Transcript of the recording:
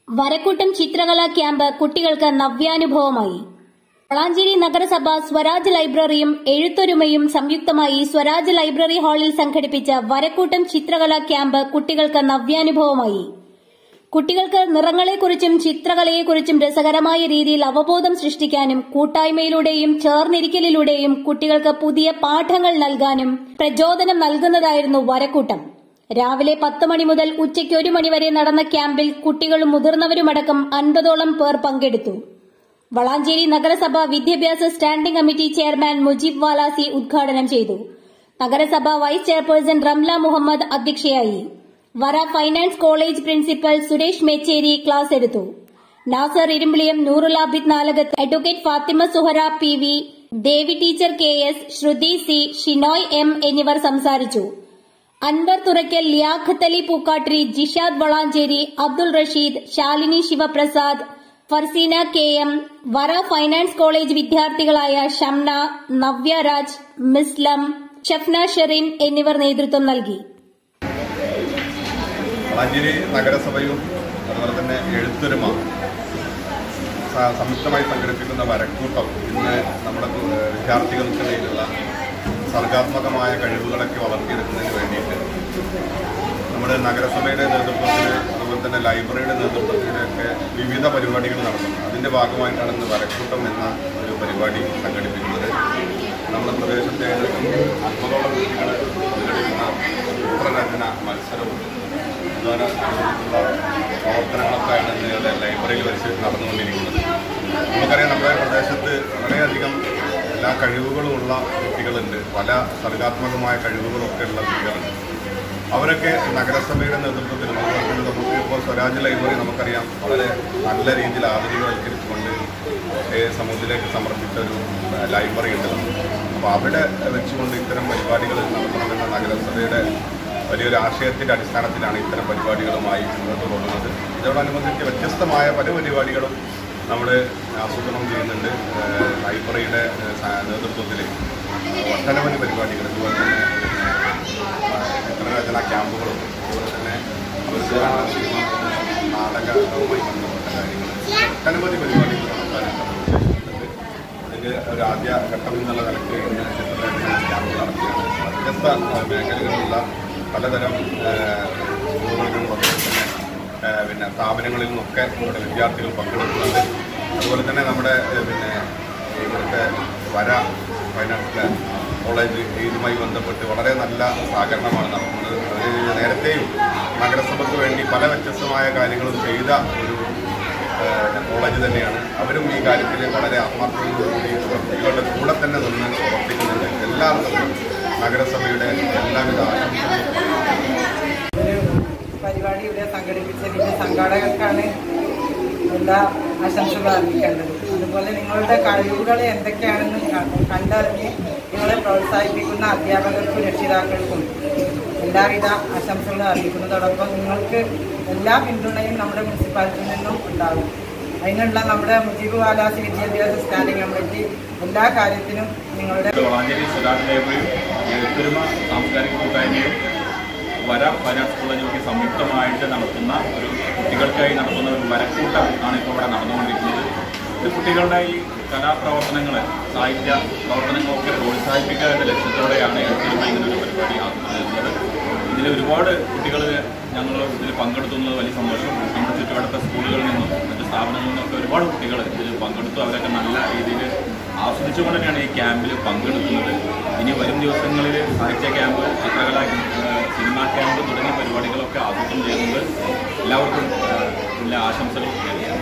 വരക്കൂട്ടം ചിത്രകലാ camp കുട്ടികൾക്ക് നവ്യാനുഭവമായി വളാഞ്ചേരി നഗരസഭ സ്വരാജ് ലൈബ്രറിയും എഴുത്തൊരുമയും സംയുക്തമായി സ്വരാജ് ലൈബ്രറി ഹാളിൽ സംഘടിപ്പിച്ച വരക്കൂട്ടം ചിത്രകലാ ക്യാമ്പ് കുട്ടികൾക്ക് നവ്യാനുഭവമായി കുട്ടികൾക്ക് നിറങ്ങളെക്കുറിച്ചും ചിത്രകലയെക്കുറിച്ചും രസകരമായ രീതിയിൽ അവബോധം സൃഷ്ടിക്കാനും കൂട്ടായ്മയിലൂടെയും ചേർന്നിരിക്കലിലൂടെയും കുട്ടികൾക്ക് പുതിയ പാഠങ്ങൾ നൽകാനും പ്രചോദനം നൽകുന്നതായിരുന്നു വരക്കൂട്ടം രാവിലെ പത്ത് മണി മുതൽ ഉച്ചയ്ക്ക് ഒരു മണി വരെ നടന്ന ക്യാമ്പിൽ കുട്ടികളും മുതിർന്നവരുമടക്കം അൻപതോളം പേർ പങ്കെടുത്തു വളാഞ്ചേരി നഗരസഭ വിദ്യാഭ്യാസ standing committee chairman Mujeeb Valasi ഉദ്ഘാടനം ചെയ്തു നഗരസഭ വൈസ് ചെയർപേഴ്സൺ റംല മുഹമ്മദ് അധ്യക്ഷയായി Vara finance college principal Suresh Mecheri class എടുത്തു Nasar Irumbiliyam Noorulabid Nalakath advocate Fathima Suhara P V Devi teacher K S Shruthi C Shinoy M എന്നിവർ സംസാരിച്ചു Anwar Thurakkal Liyakath Ali Pookkattiri Jishad Valanchery Abdul Rasheed Shalini Sivaprasad Farseena K M Vara finance college വിദ്യാർത്ഥികളായ ഷംന നവ്യ രാജ് മിസ്ലം ഷഫ്ന ഷെറിൻ എന്നിവർ നേതൃത്വം നൽകി വളാഞ്ചേരി നഗരസഭയും അതുപോലെ തന്നെ എഴുത്തൊരുമ സ- സംയുക്തമായി സംഘടിപ്പിക്കുന്ന വരക്കൂട്ടം ഇന്ന് നമ്മുടെ കു- വിദ്യാർത്ഥികൾക്കിടയിലുള്ള സർഗാത്മകമായ കഴിവുകളൊക്കെ വളർത്തിയെടുക്കുന്നതിന് വേണ്ടിയിട്ട് നമ്മുടെ നഗരസഭയുടെ നേതൃത്വത്തിൽ അതുപോലെ തന്നെ ലൈബ്രറിയുടെ നേതൃത്വത്തിലൊക്കെ വിവിധ പരിപാടികൾ നടത്തുന്നു അതിൻ്റെ ഭാഗമായിട്ടാണ് ഇന്ന് വരക്കൂട്ടം എന്ന ഒരു പരിപാടി സംഘടിപ്പിക്കുന്നത് നമ്മുടെ പ്രദേശത്തെ ഏകദേശം അൻപതോളം കുട്ടികൾ പങ്കെടുക്കുന്ന ചിത്രരചന മത്സരവും അതുപോലെ അനുസരിച്ചുള്ള പ്രവർത്തനങ്ങളൊക്കെയാണ് ഇന്ന് ഇവിടെ ലൈബ്രറിയിൽ വെച്ച് നടന്നുകൊണ്ടിരിക്കുന്നത് നമുക്കറിയാം നമ്മുടെ പ്രദേശത്ത് വളരെയധികം എല്ലാ കഴിവുകളുമുള്ള കുട്ടികളുണ്ട് പല സർഗാത്മകമായ കഴിവുകളൊക്കെ ഉള്ള കുട്ടികളുണ്ട് അവരൊക്കെ നഗരസഭയുടെ നേതൃത്വത്തിൽ അതുപോലെ തന്നെ നമുക്ക് ഇപ്പോൾ സ്വരാജ് ലൈബ്രറി നമുക്കറിയാം വളരെ നല്ല രീതിയിൽ ആധുനികവൽക്കരിച്ചുകൊണ്ട് ഏ, സമൂഹത്തിലേക്ക് സമർപ്പിച്ച ഒരു ഏ, ലൈബ്രറി ഉണ്ട് നമുക്ക് അപ്പോൾ അവിടെ വെച്ചുകൊണ്ട് ഇത്തരം പരിപാടികൾ നടത്തണമെന്ന നഗരസഭയുടെ വലിയൊരു ആശയത്തിൻ്റെ അടിസ്ഥാനത്തിലാണ് ഇത്തരം പരിപാടികളുമായി മുന്നോട്ട് പോകുന്നത് ഇതോടനുബന്ധിച്ച് വ്യത്യസ്തമായ പല പരിപാടികളും നമ്മൾ ആസൂത്രണം ചെയ്യുന്നുണ്ട് ഏ, ലൈബ്രറിയുടെ ഏ, സ- നേതൃത്വത്തിൽ ഒട്ടനവധി പരിപാടികൾ അതുപോലെ തന്നെ ചിത്രരചന ക്യാമ്പുകളും അതുപോലെ തന്നെ അവർക്ക് സിനിമ നാടകവുമായി ബന്ധപ്പെട്ട കാര്യങ്ങൾ ഒട്ടനവധി പരിപാടികൾ നടത്താനായിട്ട് നമ്മൾ ഉദ്ദേശിക്കുന്നുണ്ട് അതിൻ്റെ ഒരു ആദ്യ ഘട്ടം എന്നുള്ള നിലയ്ക്ക് ഇന്ന് ചിത്രരചന ക്യാമ്പ് നടത്തുകയാണ് വ്യത്യസ്ത ആ, മേഖലകളിലുള്ള പലതരം ആ, സ്കൂളുകളിൽ നിന്നും അതുപോലെ തന്നെ ആ, പിന്നെ സ്ഥാപനങ്ങളിൽ നിന്നൊക്കെ നമ്മുടെ വിദ്യാർത്ഥികൾ പങ്കെടുക്കുന്നുണ്ട് അതുപോലെ തന്നെ നമ്മുടെ ആ, പിന്നെ ഇവിടുത്തെ വര ഫൈനാൻസിലെ കോളേജ് ഇതുമായി ബന്ധപ്പെട്ട് വളരെ നല്ല സഹകരണമാണ് നടത്തുന്നത് അവർ നേരത്തെയും നഗരസഭയ്ക്ക് വേണ്ടി പല വ്യത്യസ്തമായ കാര്യങ്ങളും ചെയ്ത ഒരു ഏഹ്, കോളേജ് തന്നെയാണ് അവരും ഈ കാര്യത്തിൽ വളരെ ആത്മാർത്ഥതയോടുകൂടി കുട്ടികളുടെ കൂടെ തന്നെ നിന്ന് പ്രവർത്തിക്കുന്നുണ്ട് എല്ലാവർക്കും നഗരസഭയുടെ എല്ലാവിധ ആശംസകളും ഒരു പരിപാടി ഇവിടെ സംഘടിപ്പിച്ചതിന്റെ സംഘാടകർക്കാണ് എല്ലാ ആശംസകളും അറിയിക്കേണ്ടത് അതുപോലെ നിങ്ങളുടെ കഴിവുകൾ എന്തൊക്കെയാണെന്ന് ക- കണ്ടറിഞ്ഞ് നിങ്ങളെ പ്രോത്സാഹിപ്പിക്കുന്ന അധ്യാപകർക്കും രക്ഷിതാക്കൾക്കും എല്ലാവിധ ആശംസകളും അറിയിക്കുന്നതോടൊപ്പം നിങ്ങൾക്ക് എല്ലാ പിന്തുണയും നമ്മുടെ മുനിസിപ്പാലിറ്റിയിൽ നിന്നും ഉണ്ടാകും അതിനുള്ള നമ്മുടെ മുജീബ് വാലാസി വിദ്യാഭ്യാസ സ്റ്റാൻഡിംഗ് കമ്മിറ്റി എല്ലാ കാര്യത്തിനും നിങ്ങളുടെ വളാഞ്ചേരി സ്വരാജ് ലൈബ്രറിയും എഴുത്തൊരുമ സാംസ്കാരിക കൂട്ടായ്മയും വര ഫൈനാൻസ് കോളേജുമൊക്കെ സംയുക്തമായിട്ട് നടത്തുന്ന ഒരു കുട്ടികൾക്കായി നടത്തുന്ന ഒരു വരക്കൂട്ടം ആണ് ഇപ്പോൾ ഇവിടെ നടന്നുകൊണ്ടിരിക്കുന്നത് ഇത് കുട്ടികളുടെ ഈ കലാപ്രവർത്തനങ്ങൾ സാഹിത്യ പ്രവർത്തനങ്ങളൊക്കെ പ്രോത്സാഹിപ്പിക്കുക എന്ന ലക്ഷ്യത്തോടെയാണ് എഴുത്തൊരുമ ഇങ്ങനെ ഒരു പരിപാടി നടത്തുന്നത് ഇതിൽ ഒരുപാട് കുട്ടികൾ ഞങ്ങൾ ഇതിൽ പങ്കെടുത്തുന്നത് വലിയ സന്തോഷം നമ്മുടെ ചുറ്റുവട്ടത്തെ സ്കൂളുകളിൽ നിന്നും മറ്റ് സ്ഥാപനങ്ങളിൽ നിന്നൊക്കെ ഒരുപാട് കുട്ടികൾ ഇതിൽ പങ്കെടുത്തു അവരൊക്കെ നല്ല രീതിയിൽ ആസ്വദിച്ചുകൊണ്ട് തന്നെയാണ് ഈ ക്യാമ്പിൽ പങ്കെടുക്കുന്നത് ഇനി വരും ദിവസങ്ങളിൽ സാഹിത്യ ക്യാമ്പ് ചിത്രകല ഏഹ്, സിനിമാ ക്യാമ്പ് തുടങ്ങിയ പരിപാടികളൊക്കെ ആസൂത്രണം ചെയ്യുന്നുണ്ട് എല്ലാവർക്കും ഏഹ്, എല്ലാ ആശംസകളും നേരുന്നു